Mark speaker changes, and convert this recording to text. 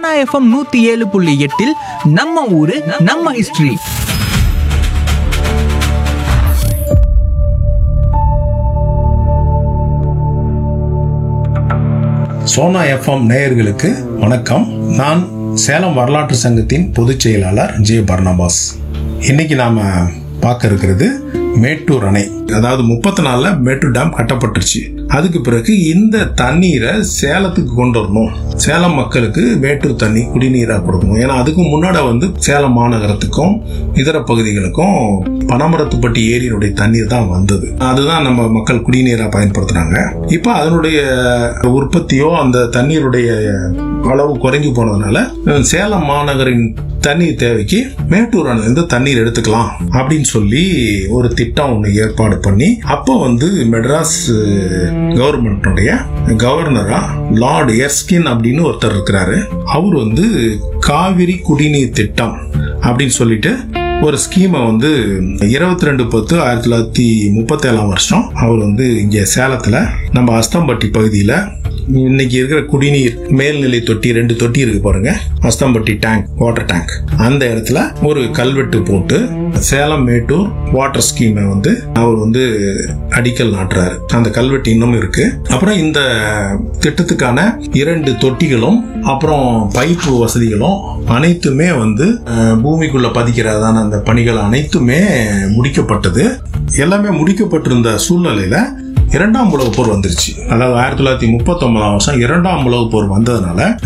Speaker 1: Sona FM நூத்தி ஏழு புள்ளி எட்டில் நம்ம ஊரு நம்ம ஹிஸ்டரி
Speaker 2: சோனா எஃப்எம் நேயர்களுக்கு வணக்கம் நான் சேலம் வரலாற்று சங்கத்தின் பொதுச் செயலாளர் ஜே பர்னபாஸ் இன்னைக்கு நாம பார்க்க இருக்கிறது மேட்டூர் அணை அதாவது முப்பத்தி நாலுல மேட்டூர் டேம் கட்டப்பட்டுருச்சு அதுக்கு பிறகு இந்த தண்ணீரை சேலத்துக்கு கொண்டு வரணும் சேலம் மக்களுக்கு மேட்டூர் தண்ணி குடிநீரா கொடுக்கணும் ஏன்னா அதுக்கு முன்னாடி வந்து சேலம் மாநகரத்துக்கும் இதர பகுதிகளுக்கும் பனமரத்துப்பட்டி ஏரியினுடைய தண்ணீர் தான் வந்தது அதுதான் நம்ம மக்கள் குடிநீரா பயன்படுத்துறாங்க இப்போ அதனுடைய உற்பத்தியோ அந்த தண்ணீருடைய அளவு குறைஞ்சு போனதுனால அஹ், சேலம் மாநகரின் தண்ணீர் தேவைக்கு மேட்டூர் அணையிலிருந்து தண்ணீர் எடுத்துக்கலாம் அப்படின்னு சொல்லி ஒரு திட்டம் ஒன்று ஏற்பாடு பண்ணி அப்போ வந்து மெட்ராஸ் கவர்மெண்ட்டுடைய கவர்னரா லார்ட் எர்ஸ்கின் அப்படின்னு ஒருத்தர் இருக்கிறாரு அவர் வந்து காவிரி குடிநீர் திட்டம் அப்படின்னு சொல்லிட்டு ஒரு ஸ்கீமை வந்து இருபத்தி ரெண்டு பத்து ஆயிரத்தி தொள்ளாயிரத்தி முப்பத்தேழாம் வருஷம் அவர் வந்து இங்கே சேலத்தில் நம்ம அஸ்தம்பட்டி பகுதியில் இன்னைக்கு இருக்கிற குடிநீர் மேல்நிலை தொட்டி ரெண்டு தொட்டி இருக்கு பாருங்க அஸ்தம்பட்டி டேங்க் வாட்டர் டேங்க் அந்த இடத்துல ஒரு கல்வெட்டு போட்டு சேலம் மேட்டூர் வாட்டர் ஸ்கீமை வந்து அவர் வந்து அடிக்கல் நாட்டுறாரு அந்த கல்வெட்டு இன்னும் இருக்கு அப்புறம் இந்த திட்டத்துக்கான இரண்டு தொட்டிகளும் அப்புறம் பைப்பு வசதிகளும் அனைத்துமே வந்து அஹ், பூமிக்குள்ள பதிக்கிறதான அந்த பணிகள் அனைத்துமே முடிக்கப்பட்டது எல்லாமே முடிக்கப்பட்டிருந்த சூழ்நிலையில இரண்டாம் உலகப் போர் வந்துருச்சு அதாவது ஆயிரத்தி தொள்ளாயிரத்தி முப்பத்தி வருஷம் இரண்டாம் உலகப் போர் வந்ததுனால